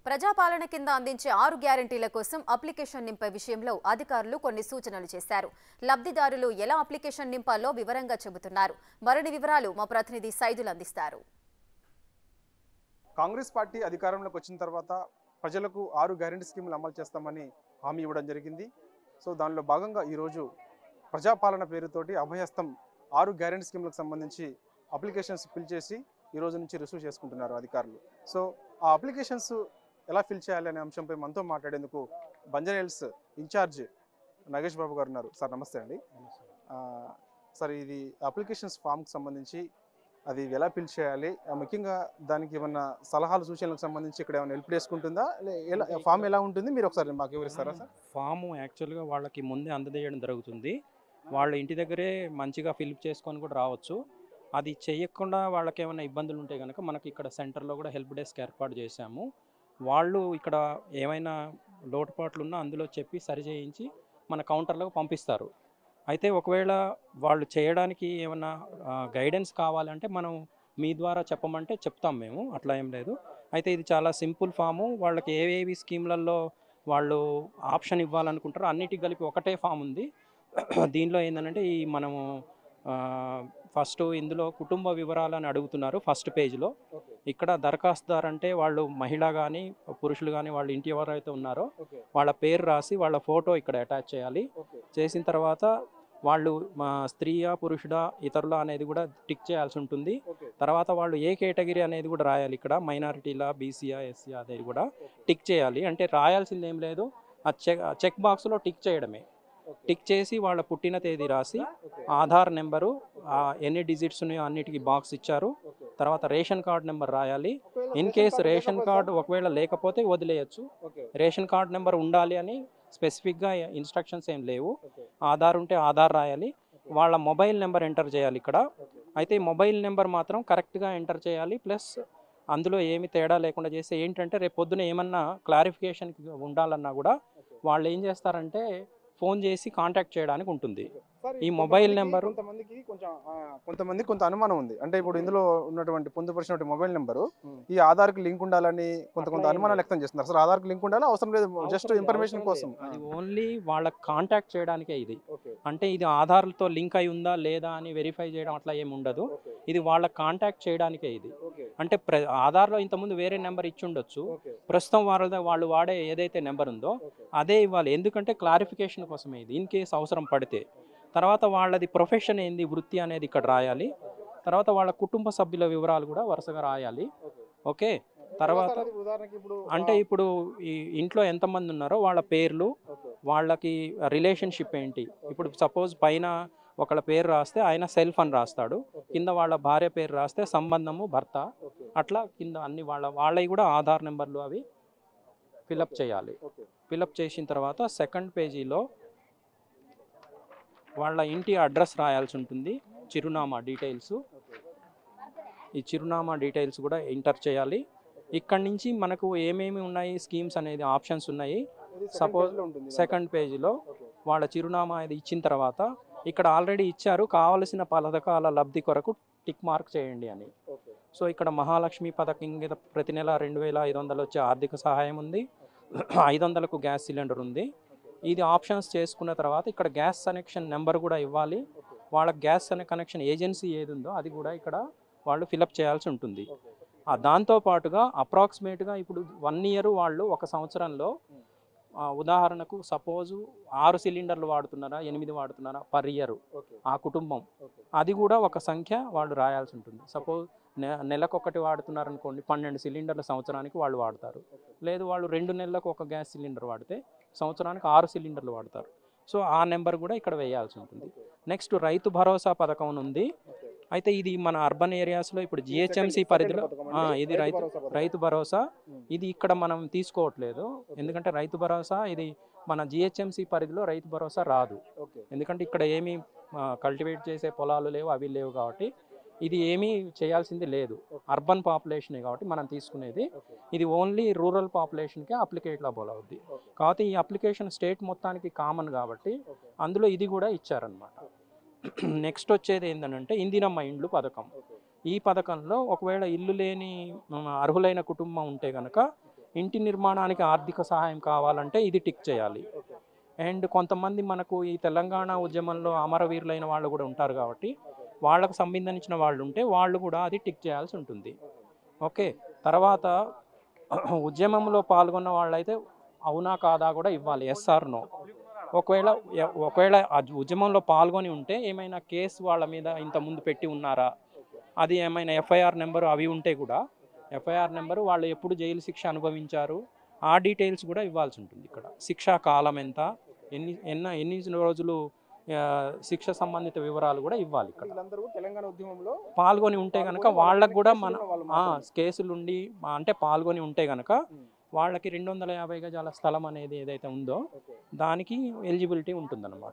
ప్రజాపాలన కింద అందించే ఆరు గ్యారంటీల కోసం అప్లికేషన్ నింపే విషయంలో అధికారులు కొన్ని సూచనలు చేశారు లబ్ధిదారులు ఎలా అప్లికేషన్ నింపాలో వివరంగా చెబుతున్నారు మరిన్ని వివరాలు మా ప్రతినిధి సైదులు అందిస్తారు కాంగ్రెస్ పార్టీ అధికారంలోకి వచ్చిన తర్వాత ప్రజలకు ఆరు గ్యారెంటీ స్కీములు అమలు చేస్తామని హామీ ఇవ్వడం జరిగింది సో దానిలో భాగంగా ఈరోజు ప్రజాపాలన పేరుతోటి అభయహస్తం ఆరు గ్యారెంటీ స్కీములకు సంబంధించి అప్లికేషన్స్ ఫిల్ చేసి ఈ రోజు నుంచి రిసీవ్ చేసుకుంటున్నారు అధికారులు సో ఆ అప్లికేషన్స్ ఎలా ఫిల్ చేయాలి అనే అంశంపై మనతో మాట్లాడేందుకు బంజారా ఇన్ఛార్జ్ నాగేష్ బాబు గారు ఉన్నారు సార్ నమస్తే అండి ఆ, సార్ ఇది అప్లికేషన్స్ ఫామ్కి సంబంధించి అది ఎలా ఫిల్ చేయాలి ఆ, ముఖ్యంగా దానికి ఏమన్నా సలహాలు సూచనలకు సంబంధించి ఇక్కడ ఏమైనా హెల్ప్ చేసుకుంటుందా లే- ఎలా ఫామ్ ఎలా ఉంటుంది మీరు ఒకసారి మాకు వివరిస్తారా సార్ ఫాము యాక్చువల్గా వాళ్ళకి ముందే అందజేయడం జరుగుతుంది వాళ్ళ ఇంటి దగ్గరే మంచిగా ఫిల్ప్ చేసుకొని కూడా రావచ్చు అది చేయకుండా వాళ్ళకి ఏమైనా ఇబ్బందులు ఉంటే కనుక మనకి ఇక్కడ సెంటర్లో కూడా హెల్ప్ డెస్క్ ఏర్పాటు చేశాము వాళ్ళు ఇక్కడ ఏమైనా లోటుపాట్లు ఉన్నా అందులో చెప్పి సరి చేయించి మన కౌంటర్లకు పంపిస్తారు అయితే ఒకవేళ వాళ్ళు చేయడానికి ఏమైనా గైడెన్స్ కావాలంటే మనం మీ ద్వారా చెప్పమంటే చెప్తాం మేము అట్లా ఏం లేదు అయితే ఇది చాలా సింపుల్ ఫాము వాళ్ళకి ఏవేవి స్కీమ్లలో వాళ్ళు ఆప్షన్ ఇవ్వాలనుకుంటారో అన్నిటికి కలిపి ఒకటే ఫామ్ ఉంది దీనిలో ఏంటంటే ఈ మనము ఫస్ట్ ఇందులో కుటుంబ వివరాలు అని అడుగుతున్నారు ఫస్ట్ పేజ్లో ఇక్కడ దరఖాస్తుదారు అంటే వాళ్ళు మహిళ కానీ పురుషులు కానీ వాళ్ళ ఇంటి ఎవరైతే ఉన్నారో ఓకే వాళ్ళ పేరు రాసి వాళ్ళ ఫోటో ఇక్కడ అటాచ్ చేయాలి ఓకే చేసిన తర్వాత వాళ్ళు మా స్త్రీయా పురుషుడా ఇతరుల అనేది కూడా టిక్ చేయాల్సి ఉంటుంది ఓకే తర్వాత వాళ్ళు ఏ కేటగిరీ అనేది కూడా రాయాలి ఇక్కడ మైనారిటీలా బీసీఆ ఎస్సీ అనేది కూడా టిక్ చేయాలి అంటే రాయాల్సింది ఏం లేదు ఆ చెక్ చెక్ బాక్స్లో టిక్ చేయడమే టిక్ చేసి వాళ్ళ పుట్టిన తేదీ రాసి ఆధార్ నెంబరు ఆ ఎన్ని డిజిట్స్ ఉన్నాయో అన్నిటికీ బాక్స్ ఇచ్చారు తర్వాత రేషన్ కార్డ్ నెంబర్ రాయాలి ఇన్ కేస్ రేషన్ కార్డు ఒకవేళ లేకపోతే వదిలేయచ్చు ఓకే రేషన్ కార్డ్ నెంబర్ ఉండాలి అని స్పెసిఫిక్గా ఇన్స్ట్రక్షన్స్ ఏం లేవు ఓకే ఆధార్ ఉంటే ఆధార్ రాయాలి వాళ్ళ మొబైల్ నెంబర్ ఎంటర్ చేయాలి ఇక్కడ అయితే మొబైల్ నెంబర్ మాత్రం కరెక్ట్గా ఎంటర్ చేయాలి ప్లస్ అందులో ఏమి తేడా లేకుండా చేస్తే ఏంటంటే రేపు పొద్దున ఏమన్నా క్లారిఫికేషన్ ఉండాలన్నా కూడా వాళ్ళు ఏం చేస్తారంటే ఫోన్ చేసి కాంటాక్ట్ చేయడానికి ఉంటుంది ఈ మొబైల్ నెంబరు- కొంతమందికి కొంచెం ఆ, కొంతమంది కొంత అనుమానం ఉంది అంటే ఇప్పుడు ఇందులో ఉన్నటువంటి పొందుపరిచినటువంటి మొబైల్ నెంబరు Hmm. ఈ ఆధార్ కి లింక్ ఉండాలని కొంత కొంత అట్లా ఏం అనుమానాలు లేదు. వ్యక్తం చేస్తున్నారు అసలు ఆధార్ కి లింక్ ఉండాలి అవసరం లేదు జస్ట్ అవసరం లేదు, ఇన్ఫర్మేషన్ అవసరం కోసం లేదు. అది ఓన్లీ వాళ్ళకి కాంటాక్ట్ చేయడానికే ఇది ఓకే అంటే ఇది ఆధార్తో లింక్ అయి ఉందా లేదా అని వెరిఫై చేయడం అట్లా ఏమి ఉండదు ఓకే ఇది వాళ్ళకి కాంటాక్ట్ చేయడానికే ఇది ఓకే అంటే ప్ర ఆధార్లో ఇంతకుముందు వేరే నెంబర్ ఇచ్చి ఉండొచ్చు ఓకే ప్రస్తుతం వాళ్ళ వాళ్ళు వాడే ఏదైతే నెంబర్ ఉందో ఓకే అదే ఇవ్వాలి ఎందుకంటే క్లారిఫికేషన్ కోసమే ఇది ఇన్ కేస్ అవసరం పడితే తర్వాత వాళ్ళది ప్రొఫెషన్ ఏంది వృత్తి అనేది ఇక్కడ రాయాలి తర్వాత వాళ్ళ కుటుంబ సభ్యుల వివరాలు కూడా వరుసగా రాయాలి ఓకే ఓకే తర్వాత సార్ అది ఉదాహరణకి ఇప్పుడు అంటే ఇప్పుడు ఈ ఇంట్లో ఎంతమంది ఉన్నారో వాళ్ళ పేర్లు ఓకే వాళ్ళకి రిలేషన్షిప్ ఏంటి ఇప్పుడు సపోజ్ పైన ఒకళ్ళ పేరు రాస్తే ఆయన సెల్ఫ్ అని రాస్తాడు కింద వాళ్ళ భార్య పేరు రాస్తే సంబంధము భర్త ఓకే అట్లా కింద అన్ని వాళ్ళ వాళ్ళవి కూడా ఆధార్ నెంబర్లు అవి ఫిలప్ చేయాలి ఓకే ఫిలప్ చేసిన తర్వాత సెకండ్ పేజీలో వాళ్ళ ఇంటి అడ్రస్ రాయాల్సి ఉంటుంది చిరునామా డీటెయిల్స్ ఓకే ఈ చిరునామా డీటెయిల్స్ కూడా ఎంటర్ చేయాలి ఇక్కడ నుంచి మనకు ఏమేమి ఉన్నాయి స్కీమ్స్ అనేది ఆప్షన్స్ ఉన్నాయి ఇది second Suppose page లో ఉంటుంది సెకండ్ పేజీలో ఓకే వాళ్ళ చిరునామా ఇది ఇచ్చిన తర్వాత ఇక్కడ ఆల్రెడీ ఇచ్చారు కావలసిన పథకాల లబ్ధి కొరకు టిక్ మార్క్ చేయండి అని ఓకే సో ఇక్కడ మహాలక్ష్మి పథకం కింద ప్రతి నెల రెండు వేల ఐదు వందలు వచ్చే ఆర్థిక సహాయం ఉంది ఐదు వందలకు గ్యాస్ సిలిండర్ ఉంది ఇది ఆప్షన్స్ చేసుకున్న తర్వాత ఇక్కడ గ్యాస్ కనెక్షన్ నెంబర్ కూడా ఇవ్వాలి ఓకే వాళ్ళ గ్యాస్ కనెక్షన్ ఏజెన్సీ ఏది ఉందో అది కూడా ఇక్కడ వాళ్ళు ఫిలప్ చేయాల్సి ఉంటుంది ఓకే ఆ దాంతో పాటుగా అప్రాక్సిమేట్గా ఇప్పుడు వన్ ఇయర్ వాళ్ళు ఒక సంవత్సరంలో ఆ, ఉదాహరణకు సపోజు ఆరు సిలిండర్లు వాడుతున్నారా ఎనిమిది వాడుతున్నారా పర్ ఇయర్ ఓకే ఆ కుటుంబం ఓకే అది కూడా ఒక సంఖ్య వాళ్ళు రాయాల్సి ఉంటుంది సపోజ్ నె నెలకొకటి వాడుతున్నారు అనుకోండి పన్నెండు సిలిండర్ల సంవత్సరానికి వాళ్ళు వాడతారు లేదు వాళ్ళు రెండు నెలలకు ఒక గ్యాస్ సిలిండర్ వాడితే సంవత్సరానికి ఆరు సిలిండర్లు వాడతారు సో ఆ నెంబర్ కూడా ఇక్కడ వేయాల్సి ఉంటుంది నెక్స్ట్ రైతు భరోసా పథకం ఉంది ఓకే అయితే ఇది మన అర్బన్ ఏరియాస్లో ఇప్పుడు ఇది జిహెచ్ఎంసి second- పరిధిలో second పథకం ఆ, అండి. ఇది రైతు భరోసా పథకం. రైతు భరోసా ఉమ్. ఇది ఇక్కడ మనం తీసుకోవట్లేదు ఎందుకంటే రైతు భరోసా ఇది మన జిహెచ్ఎంసి పరిధిలో రైతు భరోసా రాదు ఓకే ఎందుకంటే ఇక్కడ ఏమీ కల్టివేట్ చేసే పొలాలు లేవు అవి లేవు కాబట్టి ఇది ఏమీ చేయాల్సింది లేదు అర్బన్ పాపులేషనే కాబట్టి మనం తీసుకునేది ఓకే ఇది ఓన్లీ రూరల్ పాపులేషన్కే అప్లికేట్లబుల్ అవుద్ది ఓకే కాకపోతే ఈ అప్లికేషన్ స్టేట్ మొత్తానికి కామన్ కాబట్టి ఓకే అందులో ఇది కూడా ఇచ్చారనమాట నెక్స్ట్ వచ్చేది ఏంటంటే ఇందిరమ్మ ఇండ్లు పథకం ఓకే ఈ పథకంలో ఒకవేళ ఇల్లు లేని మ, అర్హులైన కుటుంబం ఉంటే కనుక ఇంటి నిర్మాణానికి ఆర్థిక సహాయం కావాలంటే ఇది టిక్ చేయాలి ఓకే అండ్ కొంతమంది మనకు ఈ తెలంగాణ ఉద్యమంలో అమరవీరులైన వాళ్ళు కూడా ఉంటారు కాబట్టి వాళ్ళకు సంబంధించిన వాళ్ళు ఉంటే వాళ్ళు కూడా అది టిక్ చేయాల్సి ఉంటుంది ఓకే తర్వాత ఉద్యమంలో పాల్గొన్న వాళ్ళైతే అవునా కాదా కూడా ఇవ్వాలి ఎస్ఆర్ నో ఒకవేళ ఎ- ఒకవేళ ఆ ఉద్యమంలో పాల్గొని ఉంటే ఏమైనా కేసు వాళ్ళ మీద ఇంత ముందు పెట్టి ఉన్నారా అది ఏమైనా ఎఫ్ఐఆర్ నెంబరు అవి ఉంటే కూడా ఎఫ్ఐఆర్ నెంబరు వాళ్ళు ఎప్పుడు జైలు శిక్ష అనుభవించారు ఆ డీటెయిల్స్ కూడా ఇవ్వాల్సి ఉంటుంది ఇక్కడ శిక్షా కాలం ఎంత ఎన్ని ఎన్న ఎన్ని రోజులు ఆ, శిక్ష సంబంధిత వివరాలు కూడా ఇవ్వాలి ఇక్కడ వీళ్ళందరూ తెలంగాణ ఉద్యమంలో పాల్గొని ఉంటే కనుక పాల్గొని వాళ్ళకు కూడా కేసులు మన ఉన్న వాళ్ళు ఆ, మాత్రమే. కేసులుండి ఆ, అంటే పాల్గొని ఉంటే కనుక ఉమ్. వాళ్ళకి రెండు వందల యాభై గజాల స్థలం అనేది ఏదైతే ఉందో ఓకే. దానికి ఎలిజిబిలిటీ ఉంటుందన్నమాట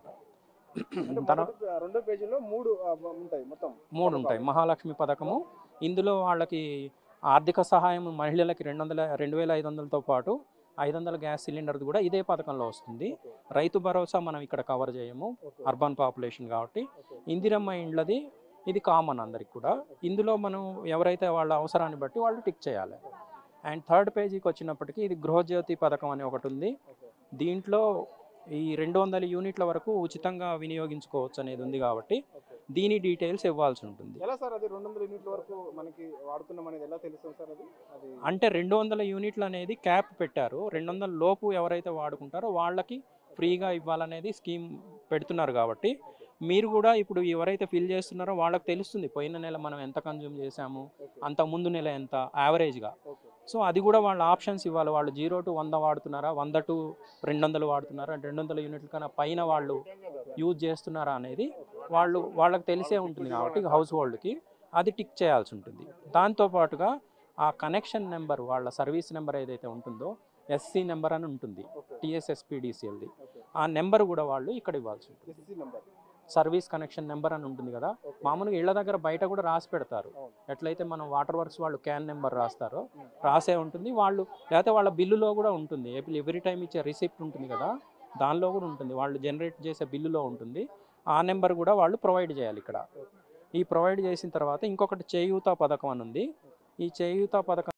అంటే తర్వాత మొదటి, ఆ, రెండో పేజీలో మూడు ఆ, ఉంటాయి మొత్తం మూడు ఉంటాయి మహాలక్ష్మి పథకము ఇందులో వాళ్ళకి ఆర్థిక సహాయం మహిళలకి రెండు వందల రెండు వేల ఐదు వందలతో పాటు ఐదు వందల గ్యాస్ సిలిండర్ది కూడా ఇదే పథకంలో వస్తుంది ఓకే. రైతు భరోసా మనం ఇక్కడ కవర్ చేయము ఓకే. అర్బన్ పాపులేషన్ కాబట్టి ఓకే. ఇందిరమ్మ ఇండ్లది ఇది కామన్ అందరికి కూడా ఇందులో మనం ఎవరైతే వాళ్ళ అవసరాన్ని బట్టి వాళ్ళు టిక్ చేయాలి అండ్ థర్డ్ పేజీకి వచ్చినప్పటికీ ఇది గృహజ్యోతి పథకం అని ఒకటి ఉంది ఓకే. దీంట్లో ఈ రెండు వందల యూనిట్ల వరకు ఉచితంగా వినియోగించుకోవచ్చు అనేది ఉంది కాబట్టి ఓకే. దీని డీటెయిల్స్ ఇవ్వాల్సి ఉంటుంది ఎలా సార్ అది రెండు వందల యూనిట్ల వరకు మనకి వాడుతున్నాం అనేది ఎలా తెలుస్తుంది సార్ అది అది అంటే రెండు వందల యూనిట్లు అనేది క్యాప్ పెట్టారు రెండు వందల లోపు ఎవరైతే వాడుకుంటారో వాళ్ళకి ఫ్రీగా ఇవ్వాలనేది స్కీమ్ పెడుతున్నారు కాబట్టి మీరు కూడా ఇప్పుడు ఎవరైతే ఫిల్ చేస్తున్నారో వాళ్ళకి తెలుస్తుంది పోయిన నెల మనం ఎంత కన్జ్యూమ్ చేశాము ఓకే. అంత ముందు నెల ఎంత యావరేజ్గా ఓకే. సో అది కూడా వాళ్ళ ఆప్షన్స్ ఇవ్వాలి వాళ్ళు జీరో టు వంద వాడుతున్నారా వంద టు రెండు వందలు వాడుతున్నారా రెండు వందల యూనిట్ల కన్నా పైన వాళ్ళు యూజ్ చేస్తున్నారా అనేది వాళ్ళు వాళ్ళకి తెలిసే ఉంటుంది కాబట్టి హౌస్ హోల్డ్కి అది టిక్ చేయాల్సి ఉంటుంది దాంతోపాటుగా ఆ కనెక్షన్ నెంబర్ వాళ్ళ సర్వీస్ నెంబర్ ఏదైతే ఉంటుందో ఎస్సీ నెంబర్ అని ఉంటుంది ఓకే. టీఎస్ఎస్పీడీసీఎల్ది ఓకే. ఆ నెంబర్ కూడా వాళ్ళు ఇక్కడ ఇవ్వాల్సి ఉంటుంది SC number service connection number అని ఉంటుంది కదా ఓకే. మామూలుగా ఇళ్ళ దగ్గర బయట కూడా రాసి పెడతారు అవును. ఎట్లయితే మనం వాటర్ వర్క్స్ వాళ్ళు క్యాన్ నెంబర్ రాస్తారో ఉమ్. రాసే ఉంటుంది వాళ్ళు లేకపోతే వాళ్ళ బిల్లులో కూడా ఉంటుంది ఎవ్రీ టైం ఇచ్చే రిసిప్ట్ ఉంటుంది కదా దానిలో కూడా ఉంటుంది వాళ్ళు జనరేట్ చేసే బిల్లులో ఉంటుంది ఆ నెంబర్ కూడా వాళ్ళు ప్రొవైడ్ చేయాలి ఇక్కడ ఈ ప్రొవైడ్ చేసిన తర్వాత ఇంకొకటి చేయూత పథకం అని ఉంది ఈ చేయూత పథకం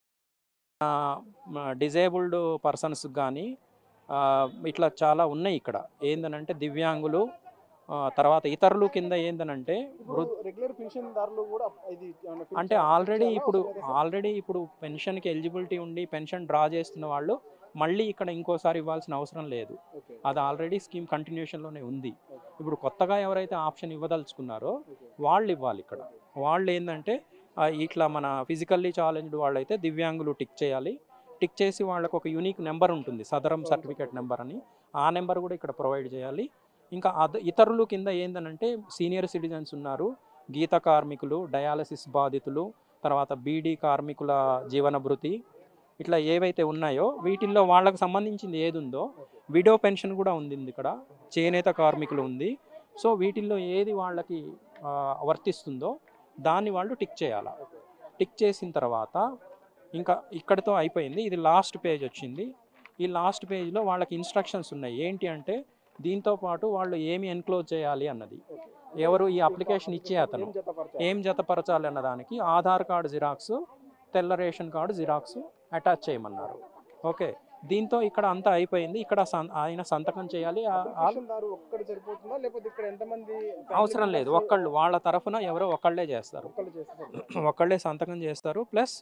డిజేబుల్డ్ పర్సన్స్ కానీ ఇట్లా చాలా ఉన్నాయి ఇక్కడ ఏందనంటే దివ్యాంగులు ఆ, తర్వాత ఇతరులు కింద ఏందనంటే వృద్ధ రెగ్యులర్ పెన్షన్ దారులు కూడా ఇది ఏమైనా fill అంటే చేయాలా? ఆల్రెడీ చేయాలా? ఇప్పుడు అవసరం లేదా సార్? ఆల్రెడీ ఇప్పుడు పెన్షన్కి ఎలిజిబిలిటీ ఉండి పెన్షన్ డ్రా చేస్తున్న వాళ్ళు మళ్ళీ ఇక్కడ ఇంకోసారి ఇవ్వాల్సిన అవసరం లేదు ఓకే. అది ఆల్రెడీ స్కీమ్ కంటిన్యూషన్లోనే ఉంది ఓకే. ఇప్పుడు కొత్తగా ఎవరైతే ఆప్షన్ ఇవ్వదలుచుకున్నారో ఓకే. వాళ్ళు ఇవ్వాలి ఇక్కడ వాళ్ళు ఏంటంటే ఆ, ఇట్లా మన ఫిజికల్లీ ఛాలెంజ్డ్ వాళ్ళైతే దివ్యాంగులు టిక్ చేయాలి టిక్ చేసి వాళ్ళకు ఒక యూనిక్ నెంబర్ ఉంటుంది సదరం సర్టిఫికేట్ నెంబర్ అని ఆ నెంబర్ కూడా ఇక్కడ ప్రొవైడ్ చేయాలి ఇంకా అద ఇతరులు కింద ఏందనంటే సీనియర్ సిటిజన్స్ ఉన్నారు గీత కార్మికులు డయాలసిస్ బాధితులు తర్వాత బీడీ కార్మికుల జీవన భృతి ఇట్లా ఏవైతే ఉన్నాయో వీటిల్లో వాళ్ళకి సంబంధించింది ఏది ఉందో విడో పెన్షన్ కూడా ఉంది ఇక్కడ చేనేత కార్మికులు ఉంది సో వీటిల్లో ఏది వాళ్ళకి ఆ, వర్తిస్తుందో దాన్ని వాళ్ళు టిక్ చేయాలి టిక్ చేసిన తర్వాత ఇంకా ఇక్కడితో అయిపోయింది ఇది లాస్ట్ పేజ్ వచ్చింది ఈ లాస్ట్ పేజ్లో వాళ్ళకి ఇన్స్ట్రక్షన్స్ ఉన్నాయి ఏంటి అంటే దీంతో పాటు వాళ్ళు ఏమి ఎన్క్లోజ్ చేయాలి అన్నది ఎవరు ఈ అప్లికేషన్ ఇచ్చే అతను ఏం జతపరచాలి? ఏం జతపరచాలి అన్న దానికి ఆధార్ కార్డు జిరాక్స్ తెల్ల రేషన్ కార్డు జిరాక్స్ అటాచ్ చేయమన్నారు ఓకే దీంతో ఇక్కడ అంతా అయిపోయింది ఇక్కడ సం- ఆయన సంతకం చేయాలి ఆ- ఆ- పెన్షన్దారు ఒక్కడు సరిపోతుందా లేకపోతే ఇక్కడ ఎంతమంది family అవసరం లేదు members ఒక్కళ్ళు వాళ్ళ తరఫున ఎవరో ఒకళ్ళే చేస్తారు ఒక్కళ్ళు చేస్తే సరిపోతుంది. ఒకళ్ళే సంతకం చేస్తారు ప్లస్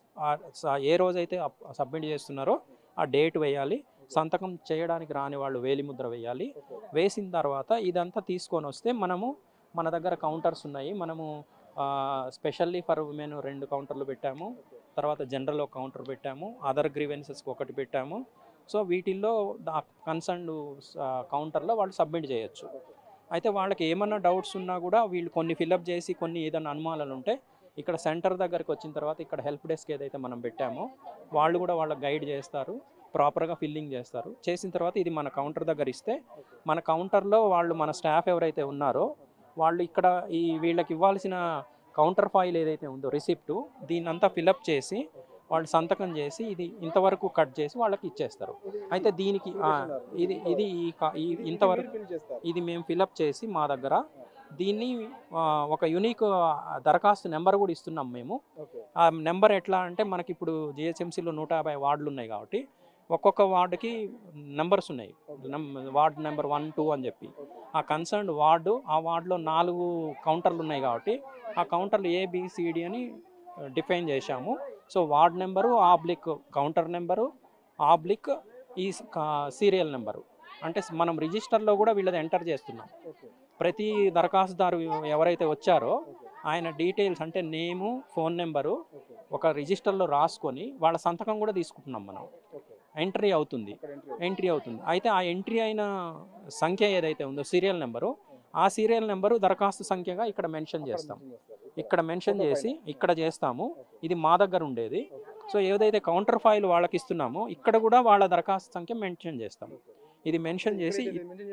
ఏ రోజైతే సబ్మిట్ చేస్తున్నారో ఆ డేట్ వేయాలి సంతకం చేయడానికి రాని వాళ్ళు వేలిముద్ర వేయాలి ఓకే. వేసిన తర్వాత ఇదంతా తీసుకొని వస్తే మనము మన దగ్గర కౌంటర్స్ ఉన్నాయి మనము స్పెషల్లీ ఫర్ ఉమెన్ రెండు కౌంటర్లు పెట్టాము తర్వాత జనరల్ ఒక కౌంటర్ పెట్టాము అదర్ గ్రీవెన్సెస్కి ఒకటి పెట్టాము సో వీటిల్లో కన్సర్న్ కౌంటర్లో వాళ్ళు సబ్మిట్ చేయొచ్చు అయితే వాళ్ళకి ఏమన్నా డౌట్స్ ఉన్నా కూడా వీళ్ళు కొన్ని ఫిలప్ చేసి కొన్ని ఏదైనా అనుమానాలు ఉంటే ఇక్కడ సెంటర్ దగ్గరికి వచ్చిన తర్వాత ఇక్కడ హెల్ప్ డెస్క్ ఏదైతే మనం పెట్టామో వాళ్ళు కూడా వాళ్ళకి గైడ్ చేస్తారు ప్రాపర్గా ఫిల్లింగ్ చేస్తారు చేసిన తర్వాత ఇది మన కౌంటర్ దగ్గర ఇస్తే మన కౌంటర్లో వాళ్ళు మన స్టాఫ్ ఎవరైతే ఉన్నారో వాళ్ళు ఇక్కడ ఈ వీళ్ళకి ఇవ్వాల్సిన కౌంటర్ ఫైల్ ఏదైతే ఉందో రిసిప్ట్ దీన్ని అంతా ఫిలప్ చేసి వాళ్ళు సంతకం చేసి ఇది ఇంతవరకు కట్ చేసి వాళ్ళకి ఇచ్చేస్తారు ఇది- అయితే దీనికి ఆ, ఇది ఇది ఈ కా- ఈ ఇది ఇంతవరకు మీరు fill చేస్తారు ఇది మేము ఫిలప్ చేసి మా దగ్గర దీన్ని ఆ, ఒక యునిక్ దరఖాస్తు నెంబర్ కూడా ఇస్తున్నాం మేము ఓకే ఆ నెంబర్ ఎట్లా అంటే మనకి ఇప్పుడు జిహెచ్ఎంసీలో నూట యాభై వార్డులు ఉన్నాయి కాబట్టి ఒక్కొక్క వార్డుకి నెంబర్స్ ఉన్నాయి నం- వార్డ్ నెంబర్ వన్ టూ అని చెప్పి ఆ కన్సర్న్ వార్డు ఆ వార్డులో నాలుగు కౌంటర్లు ఉన్నాయి కాబట్టి ఆ కౌంటర్లు ఏబిసిడి అని డిఫైన్ చేశాము so ward number oblique counter number oblique ఈ సీరియల్ నెంబరు అంటే మనం రిజిస్టర్లో కూడా వీళ్ళది ఎంటర్ చేస్తున్నాం ప్రతి దరఖాస్తుదారు ఎవరైతే వచ్చారో ఆయన డీటెయిల్స్ అంటే నేము ఫోన్ నెంబరు ఒక రిజిస్టర్లో రాసుకొని వాళ్ళ సంతకం కూడా తీసుకుంటున్నాం మనం ఎంట్రీ అవుతుంది ఎంట్రీ అవుతుంది అయితే ఆ ఎంట్రీ అయిన సంఖ్య ఏదైతే ఉందో సీరియల్ నెంబరు ఆ సీరియల్ నెంబరు దరఖాస్తు సంఖ్యగా ఇక్కడ మెన్షన్ చేస్తాం ఇక్కడ మెన్షన్ చేసి ఇక్కడ చేస్తాము ఇది మా దగ్గర ఉండేది సో ఏదైతే కౌంటర్ ఫైల్ వాళ్ళకి ఇస్తున్నామో ఇక్కడ కూడా వాళ్ళ దరఖాస్తు సంఖ్య మెన్షన్ చేస్తాం ఇది మెన్షన్ చేసి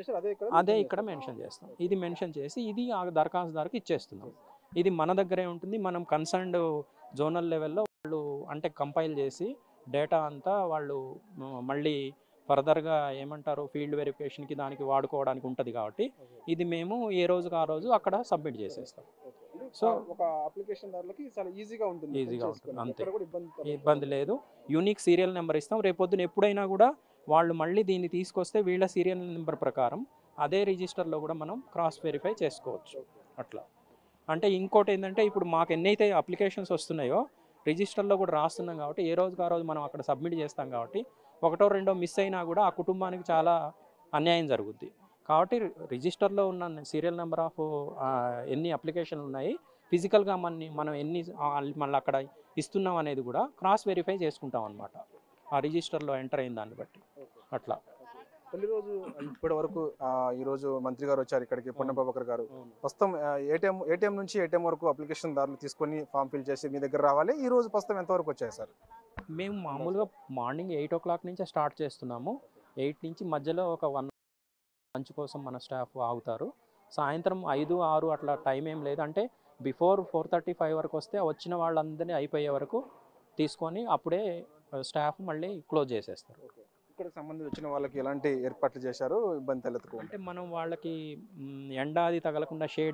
అదే ఇక్కడ మెన్షన్ చేస్తాం ఇది మెన్షన్ చేసి ఇది ఆ దరఖాస్తుదారుకి ఇచ్చేస్తున్నాం ఇది మన దగ్గరే ఉంటుంది మనం కన్సర్న్డ్ జోనల్ లెవెల్లో వాళ్ళు అంటే కంపైల్ చేసి డేటా అంతా వాళ్ళు మ- మళ్ళీ ఫర్దర్గా ఏమంటారు ఫీల్డ్ వెరిఫికేషన్కి దానికి వాడుకోవడానికి ఉంటుంది కాబట్టి ఇది మేము ఏ రోజుకి ఆ రోజు అక్కడ సబ్మిట్ చేసేస్తాం సో ఒక అప్లికేషన్ దారులకి చాలా ఈజీగా ఉంటుంది ఈజీగా ఉంటుంది, అంతే. ఎక్కడ కూడా ఇబ్బంది ఇబ్బంది లేదు యూనిక్ సీరియల్ నెంబర్ ఇస్తాం రేపొద్దున ఎప్పుడైనా కూడా వాళ్ళు మళ్ళీ దీన్ని తీసుకొస్తే వీళ్ళ సీరియల్ నెంబర్ ప్రకారం అదే రిజిస్టర్లో కూడా మనం క్రాస్ వెరిఫై చేసుకోవచ్చు అట్లా అంటే ఇంకోటి ఏంటంటే ఇప్పుడు మాకు ఎన్నైతే అప్లికేషన్స్ వస్తున్నాయో రిజిస్టర్లో కూడా రాస్తున్నాం కాబట్టి ఏ రోజుకి ఆ రోజు మనం అక్కడ సబ్మిట్ చేస్తాం కాబట్టి ఒకటో రెండో మిస్ అయినా కూడా ఆ కుటుంబానికి చాలా అన్యాయం జరుగుద్ది కాబట్టి రిజిస్టర్లో ఉన్న సీరియల్ నెంబర్ ఆఫ్ ఎన్ని అప్లికేషన్లు ఉన్నాయి ఫిజికల్గా మన మనం ఎన్ని ఆ, మళ్ళీ అక్కడ ఇస్తున్నాం అనేది కూడా క్రాస్ వెరిఫై చేసుకుంటాం అనమాట ఆ రిజిస్టర్లో ఎంటర్ అయిన దాన్ని బట్టి అట్లా తొలి రోజు ఇప్పటి వరకు ఆ, ఈ రోజు మంత్రి గారు వచ్చారు ఇక్కడికి పొన్న ప్రభాకర్ గారు ప్రస్తుతం ఏటీఎం ఏటీఎం నుంచి ఏటీఎం వరకు అప్లికేషన్ దారులు తీసుకొని ఫామ్ ఫిల్ చేసి మీ దగ్గర రావాలి ఈ రోజు ప్రస్తుతం ఎంతవరకు వచ్చాయి సార్ మేము మామూలుగా మార్నింగ్ ఎయిట్ ఓ క్లాక్ నుంచే స్టార్ట్ చేస్తున్నాము ఎయిట్ నుంచి మధ్యలో ఒక వన్ లంచ్ కోసం మన స్టాఫ్ ఆగుతారు సాయంత్రం ఐదు ఆరు అట్లా టైం ఏం లేదు అంటే బిఫోర్ ఫోర్ థర్టీ ఫైవ్ వరకు వస్తే వచ్చిన వాళ్ళందరినీ అయిపోయే వరకు తీసుకొని అప్పుడే స్టాఫ్ మళ్ళీ క్లోజ్ చేసేస్తారు ఇక్కడికి సంబంధించి వచ్చిన వాళ్ళకి ఎలాంటి ఏర్పాట్లు చేశారు ఇబ్బంది తలెత్తుకుంటే అంటే మనం వాళ్ళకి మ్, ఎండ అది తగలకుండా షేడ్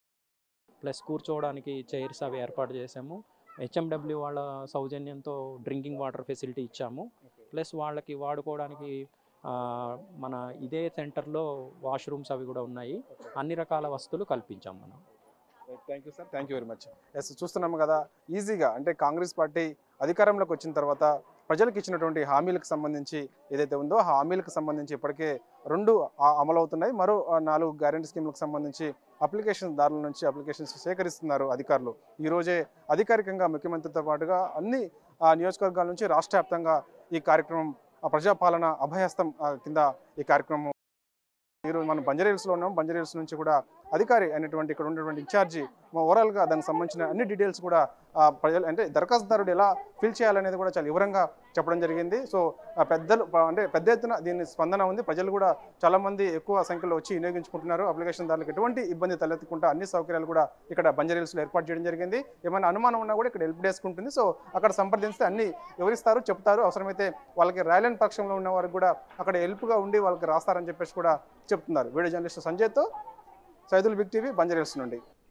ప్లస్ కూర్చోవడానికి చైర్స్ అవి ఏర్పాటు చేసాము హెచ్ఎండబ్ల్యూ వాళ్ళ సౌజన్యంతో డ్రింకింగ్ వాటర్ ఫెసిలిటీ ఇచ్చాము ప్లస్ వాళ్ళకి వాడుకోవడానికి ఆ, మన ఇదే సెంటర్లో వాష్రూమ్స్ అవి కూడా ఉన్నాయి అన్ని రకాల వస్తువులు కల్పించాం మనం thank you sir thank you very much yes చూస్తున్నాము కదా ఈజీగా అంటే కాంగ్రెస్ పార్టీ అధికారంలోకి వచ్చిన తర్వాత ప్రజలకు ఇచ్చినటువంటి హామీలకు సంబంధించి ఏదైతే ఉందో ఆ హామీలకు సంబంధించి ఇప్పటికే రెండు ఆ- అమలవుతున్నాయి మరో ఆ, నాలుగు గ్యారెంటీ స్కీమ్లకు సంబంధించి అప్లికేషన్ దారుల నుంచి అప్లికేషన్స్ సేకరిస్తున్నారు అధికారులు ఈ రోజే అధికారికంగా ముఖ్యమంత్రితో పాటుగా అన్ని ఆ, నియోజకవర్గాల నుంచి రాష్ట్ర వ్యాప్తంగా ఈ కార్యక్రమం ఆ, ప్రజాపాలన అభయహస్తం ఆ, కింద ఈ కార్యక్రమం ఈరోజు మనం బంజరీల్స్లో ఉన్నాం బంజరీల్స్ నుంచి కూడా అధికారి అయినటువంటి ఇక్కడ ఉన్నటువంటి ఇన్ఛార్జి ఓవరాల్గా దానికి సంబంధించిన అన్ని డీటెయిల్స్ కూడా ఆ, ప్రజలు అంటే దరఖాస్తుదారుడు ఎలా ఫిల్ చేయాలనేది కూడా చాలా వివరంగా చెప్పడం జరిగింది సో ఆ, పెద్దలు ప- అంటే పెద్ద ఎత్తున దీని స్పందన ఉంది ప్రజలు కూడా చాలా మంది ఎక్కువ సంఖ్యలో వచ్చి వినియోగించుకుంటున్నారు అప్లికేషన్ దారులకు ఎటువంటి ఇబ్బంది తలెత్తకుండా అన్ని సౌకర్యాలు కూడా ఇక్కడ బంజరీల్స్లో ఏర్పాటు చేయడం జరిగింది ఏమైనా అనుమానం ఉన్నా కూడా ఇక్కడ హెల్ప్ డెస్క్ ఉంటుంది సో అక్కడ సంప్రదిస్తే అన్ని వివరిస్తారు చెప్తారు అవసరమైతే వాళ్ళకి రాయలెంట్ పక్షంలో ఉన్న వారికి కూడా అక్కడ హెల్ప్గా ఉండి వాళ్ళకి రాస్తారని చెప్పేసి కూడా చెప్తున్నారు వీడియో జర్నలిస్ట్ సంజయ్తో సైదుల్ బిగ్ టీవీ బంజరీల్స్ నుండి